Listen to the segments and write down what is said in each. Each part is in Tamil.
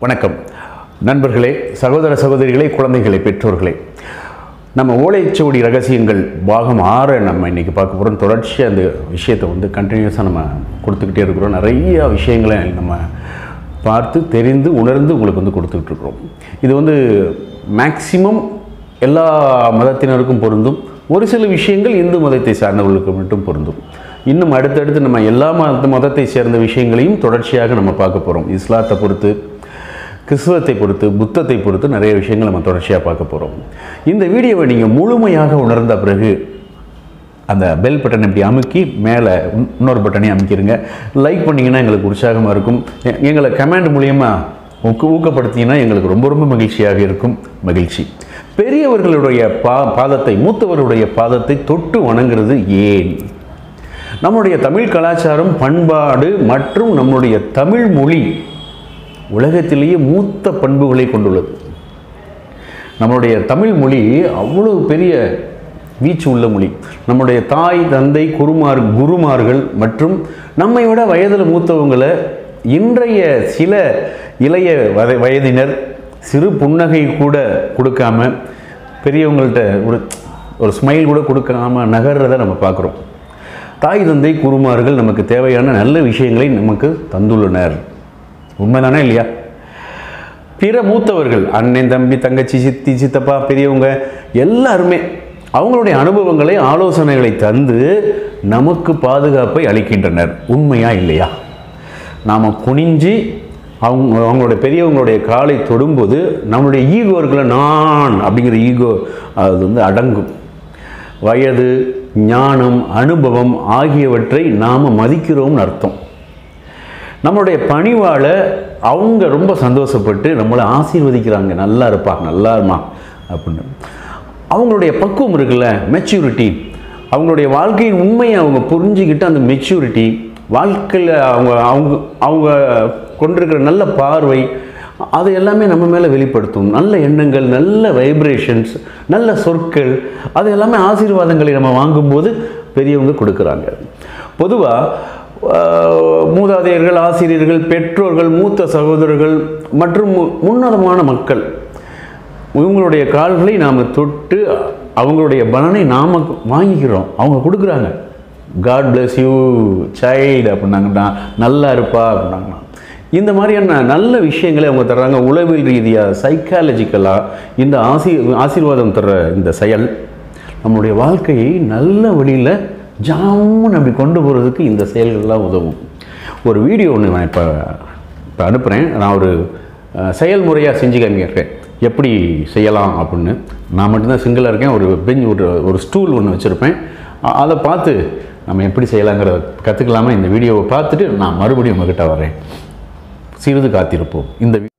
வணக்கம் நண்பர்களே சகோதர சகோதரிகளே குழந்தைகளே பெற்றோர்களே நம்ம ஓலைச்சுவடி ரகசியங்கள் பாகம் ஆறை நம்ம இன்றைக்கி பார்க்க போகிறோம் தொடர்ச்சியாக அந்த விஷயத்தை வந்து கண்டினியூஸாக நம்ம கொடுத்துக்கிட்டே இருக்கிறோம் நிறைய விஷயங்களை நம்ம பார்த்து தெரிந்து உணர்ந்து உங்களுக்கு வந்து கொடுத்துக்கிட்டு இருக்கிறோம் இது வந்து மேக்சிமம் எல்லா மதத்தினருக்கும் பொருந்தும் ஒரு சில விஷயங்கள் இந்து மதத்தை சார்ந்தவர்களுக்கு மட்டும் பொருந்தும் இன்னும் அடுத்தடுத்து நம்ம எல்லா மத மதத்தை சேர்ந்த விஷயங்களையும் தொடர்ச்சியாக நம்ம பார்க்க போகிறோம் இஸ்லாத்தை பொறுத்து கிறிஸ்துவத்தை பொறுத்து புத்தத்தை பொறுத்து நிறைய விஷயங்கள் நம்ம தொடர்ச்சியாக பார்க்க போகிறோம் இந்த வீடியோவை நீங்கள் முழுமையாக உணர்ந்த பிறகு அந்த பெல் பட்டன் இப்படி அமுக்கி மேலே இன்- இன்னொரு பட்டனையும் அமுக்கிடுங்க லைக் பண்ணிங்கன்னா எங்களுக்கு உற்சாகமாக இருக்கும் எ- எங்களை கமெண்ட் மூலியமாக ஊக்க ஊக்கப்படுத்திங்கன்னா எங்களுக்கு ரொம்ப ரொம்ப மகிழ்ச்சியாக இருக்கும் மகிழ்ச்சி பெரியவர்களுடைய பா பாதத்தை மூத்தவர்களுடைய பாதத்தை தொட்டு வணங்குறது ஏன் நம்முடைய தமிழ் கலாச்சாரம் பண்பாடு மற்றும் நம்முடைய தமிழ் மொழி உலகத்திலேயே மூத்த பண்புகளை கொண்டுள்ளது நம்மளுடைய தமிழ் மொழி அவ்வளவு பெரிய வீச்சு உள்ள மொழி நம்முடைய தாய் தந்தை குருமார் குருமார்கள் மற்றும் நம்மை விட வயதில் மூத்தவங்களை இன்றைய சில இளைய வய வயதினர் சிறு புன்னகை கூட கொடுக்காம பெரியவங்கள்ட்ட ஒரு ஒரு ஸ்மைல் கூட கொடுக்காம நகர்றதை நம்ம பார்க்குறோம் தாய் தந்தை குருமார்கள் நமக்கு தேவையான நல்ல விஷயங்களை நமக்கு தந்துள்ளனர் உண்மைதானே இல்லையா பிற மூத்தவர்கள் அண்ணன் தம்பி தங்கச்சி சித்தி சித்தப்பா பெரியவங்க எல்லாருமே அவங்களுடைய அனுபவங்களை ஆலோசனைகளை தந்து நமக்கு பாதுகாப்பை அளிக்கின்றனர் உண்மையா இல்லையா நாம் குனிஞ்சு அவங்க அவங்களுடைய பெரியவங்களுடைய காலை தொடும்போது நம்மளுடைய ஈகோ இருக்குல்ல நான் அப்படிங்கிற ஈகோ அது வந்து அடங்கும் வயது ஞானம் அனுபவம் ஆகியவற்றை நாம் மதிக்கிறோம்னு அர்த்தம் நம்மளுடைய பணிவால அவங்க ரொம்ப சந்தோஷப்பட்டு நம்மளை ஆசீர்வதிக்கிறாங்க நல்லா இருப்பா நல்லா இருமா அப்படின்னு அவங்களுடைய பக்குவம் இருக்குல்ல மெச்சூரிட்டி அவங்களுடைய வாழ்க்கையின் உண்மையை அவங்க புரிஞ்சுக்கிட்டு அந்த மெச்சூரிட்டி வாழ்க்கையில் அவங்க அவங்க அவங்க கொண்டிருக்கிற நல்ல பார்வை அது எல்லாமே நம்ம மேலே வெளிப்படுத்தும் நல்ல எண்ணங்கள் நல்ல வைப்ரேஷன்ஸ் நல்ல சொற்கள் அது எல்லாமே ஆசீர்வாதங்களை நம்ம வாங்கும்போது பெரியவங்க கொடுக்குறாங்க பொதுவாக மூதாதையர்கள் ஆசிரியர்கள் பெற்றோர்கள் மூத்த சகோதரர்கள் மற்றும் மு- உன்னதமான மக்கள் இவங்களுடைய கால்களை நாம் தொட்டு அவங்களுடைய பலனை நாம் வாங்கிக்கிறோம் அவங்க கொடுக்குறாங்க காட் bless யூ சைல்டு அப்படின்னாங்கண்ணா நல்லா இருப்பா அப்படின்னாங்கண்ணா இந்த மாதிரியான நல்ல விஷயங்களை அவங்க தர்றாங்க உளவியல் ரீதியாக சைக்காலஜிக்கலாக இந்த ஆசி ஆசீர்வாதம் தர்ற இந்த செயல் நம்மளுடைய வாழ்க்கையை நல்ல வழியில் ஜாமுன்னு அப்படி கொண்டு போகிறதுக்கு இந்த செயல்கள்லாம் உதவும் ஒரு வீடியோ ஒன்று நான் இப்போ இப்போ அனுப்புகிறேன் நான் ஒரு அஹ், செயல்முறையாக செஞ்சு காமிக்கிறேன் எப்படி செய்யலாம் அப்படின்னு நான் மட்டும்தான் சிங்கிளாக இருக்கேன் ஒரு பெஞ்ச் ஒரு ஒரு ஸ்டூல் ஒன்று வச்சுருப்பேன் அ- அதை பார்த்து நம்ம எப்படி செய்யலாங்கிறத கற்றுக்கலாமா இந்த வீடியோவை பார்த்துட்டு நான் மறுபடியும் உங்ககிட்ட வரேன் சிறிது காத்திருப்போம் இந்த வி-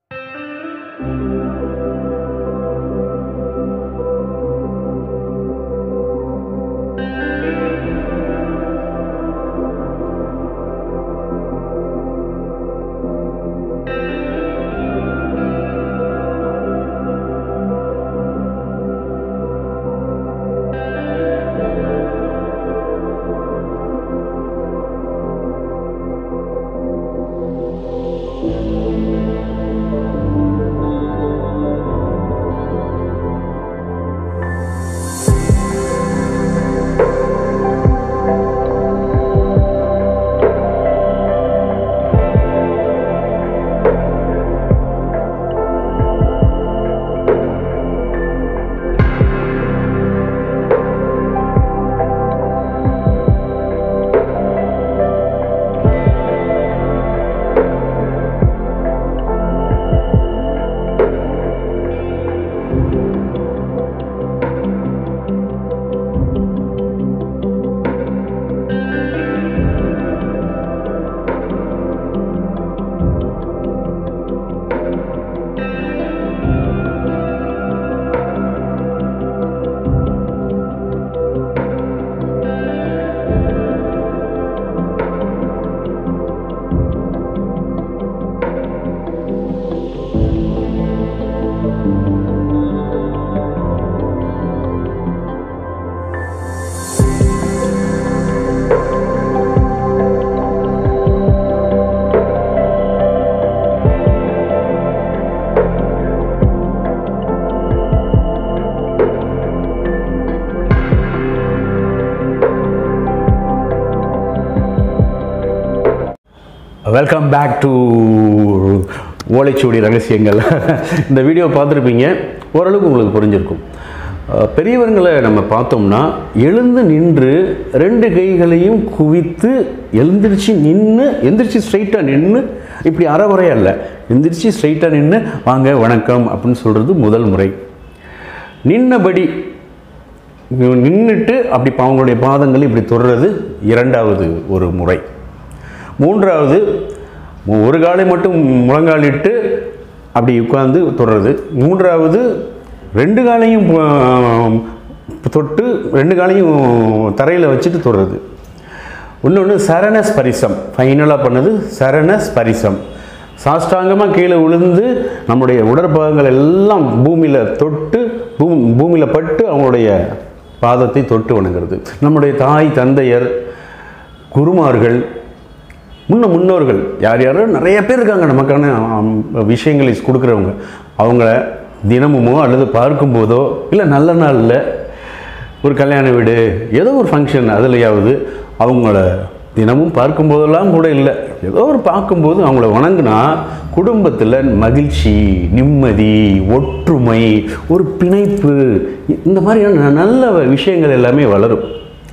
வெல்கம் பேக் டு ஓலைச்சுவடி ரகசியங்கள் இந்த வீடியோ பார்த்துருப்பீங்க ஓரளவுக்கு உங்களுக்கு புரிஞ்சிருக்கும் அஹ், பெரியவர்களை நம்ம பார்த்தோம்னா எழுந்து நின்று ரெண்டு கைகளையும் குவித்து எழுந்திரிச்சு நின்று எந்திரிச்சு ஸ்ட்ரைட்டாக நின்று இப்படி அறகுறையா இல்லை எந்திரிச்சு ஸ்ட்ரைட்டாக நின்று வாங்க வணக்கம் அப்படின்னு சொல்கிறது முதல் முறை நின்னபடி நின்றுட்டு அப்படி அவங்களுடைய பாதங்களை இப்படி தொடுறது இரண்டாவது ஒரு முறை மூன்றாவது மு- ஒரு காலை மட்டும் முழங்காலிட்டு அப்படி உட்கார்ந்து தொடுறது மூன்றாவது ரெண்டு காலையும் ஆஹ், தொட்டு ரெண்டு காலையும் தரையில் வச்சுட்டு தொடுறது இன்னொன்று சரண ஸ்பரிசம் ஃபைனலாக பண்ணது சரண ஸ்பரிசம் சாஷ்டாங்கமாக கீழே விழுந்து நம்முடைய உடற்பாகங்கள் எல்லாம் பூமியில் தொட்டு பூ பூமியில் பட்டு அவங்களுடைய பாதத்தை தொட்டு வணங்குறது நம்முடைய தாய் தந்தையர் குருமார்கள் முன்ன முன்னோர்கள் யார் யாரோ நிறைய பேர் இருக்காங்க நமக்கான ஆம், விஷயங்களை கொடுக்குறவங்க அவங்கள தினமுமோ அல்லது பார்க்கும்போதோ இல்லை நல்ல நாளில் ஒரு கல்யாண வீடு ஏதோ ஒரு ஃபங்க்ஷன் அதுலையாவது அவங்கள தினமும் பார்க்கும்போதெல்லாம் கூட இல்லை ஏதோ ஒரு பார்க்கும்போது அவங்கள வணங்குனா குடும்பத்தில் மகிழ்ச்சி நிம்மதி ஒற்றுமை ஒரு பிணைப்பு இந்த மாதிரியான நல்ல விஷயங்கள் எல்லாமே வளரும்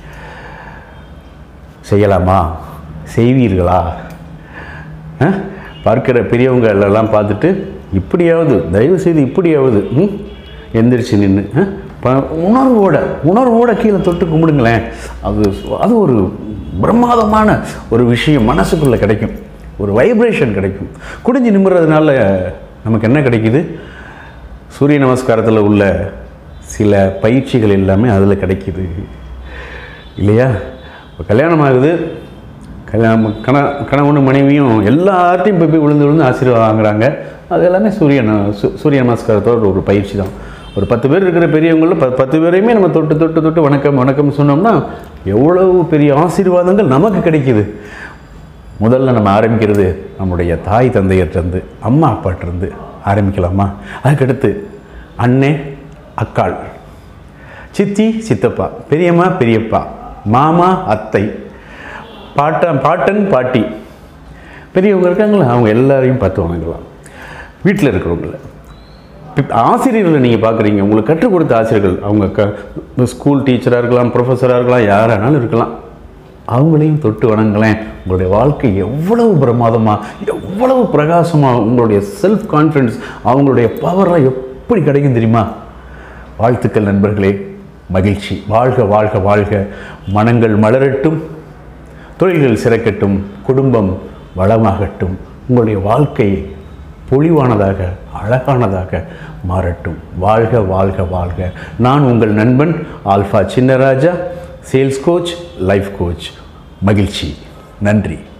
செய்யலாமா செய்வீர்களா ஆ? பார்க்கிற பெரியவங்க எல்லாம் பார்த்துட்டு இப்படியாவது தயவு செய்து இப்படியாவது ம் எந்திரிச்சு நின்று உணர்வோட உணர்வோட கீழே தொட்டு கும்பிடுங்களேன் அது அது ஒரு பிரமாதமான ஒரு விஷயம் மனசுக்குள்ளே கிடைக்கும் ஒரு வைப்ரேஷன் கிடைக்கும் குடிஞ்சு நிமிடுறதுனால நமக்கு என்ன கிடைக்குது சூரிய நமஸ்காரத்தில் உள்ள சில பயிற்சிகள் எல்லாமே அதில் கிடைக்குது இல்லையா இப்போ கல்யாணம் ஆகுது கல்யாணம் கண கணவனும் மனைவியும் எல்லார்ட்டையும் போய் போய் விழுந்து விழுந்து ஆசீர்வாதம் வாங்குறாங்க அது எல்லாமே சூரிய ந- சு- சூரிய நமஸ்காரத்தோட ஒரு பயிற்சி தான் ஒரு பத்து பேர் இருக்கிற பெரியவங்களில் ப பத்து பேரையுமே நம்ம தொட்டு தொட்டு தொட்டு வணக்கம் வணக்கம் சொன்னோம்னா எவ்வளவு பெரிய ஆசீர்வாதங்கள் நமக்கு கிடைக்குது முதல்ல நம்ம ஆரம்பிக்கிறது நம்முடைய தாய் தந்தையர்கிட்டருந்து அம்மா அப்பாட்டிருந்து ஆரம்பிக்கலாமா அதுக்கடுத்து அண்ணே அக்காள் சித்தி சித்தப்பா பெரியம்மா பெரியப்பா மாமா அத்தை பாட்டன் பாட்டன் பாட்டி பெரியவங்க இருக்காங்களா அவங்க எல்லாரையும் பார்த்து வணங்கலாம் வீட்டில் இருக்கிறவங்கள இப்ப ஆசிரியர்களை நீங்கள் பார்க்குறீங்க உங்களுக்கு கற்றுக் கொடுத்த ஆசிரியர்கள் அவங்க க ஸ்கூல் டீச்சராக இருக்கலாம் ப்ரொஃபஸராக இருக்கலாம் யாரானாலும் இருக்கலாம் அவங்களையும் தொட்டு வணங்களேன் உங்களுடைய வாழ்க்கை எவ்வளவு பிரமாதமாக எவ்வளவு பிரகாசமாக உங்களுடைய செல்ஃப் கான்ஃபிடன்ஸ் அவங்களுடைய பவர்லாம் எப்படி கிடைக்கும் தெரியுமா வாழ்த்துக்கள் நண்பர்களே மகிழ்ச்சி வாழ்க வாழ்க வாழ்க மனங்கள் மலரட்டும் தொழில்கள் சிறக்கட்டும் குடும்பம் வளமாகட்டும் உங்களுடைய வாழ்க்கை பொலிவானதாக அழகானதாக மாறட்டும் வாழ்க வாழ்க வாழ்க நான் உங்கள் நண்பன் Alpha Chinnaraja sales coach life coach மகிழ்ச்சி நன்றி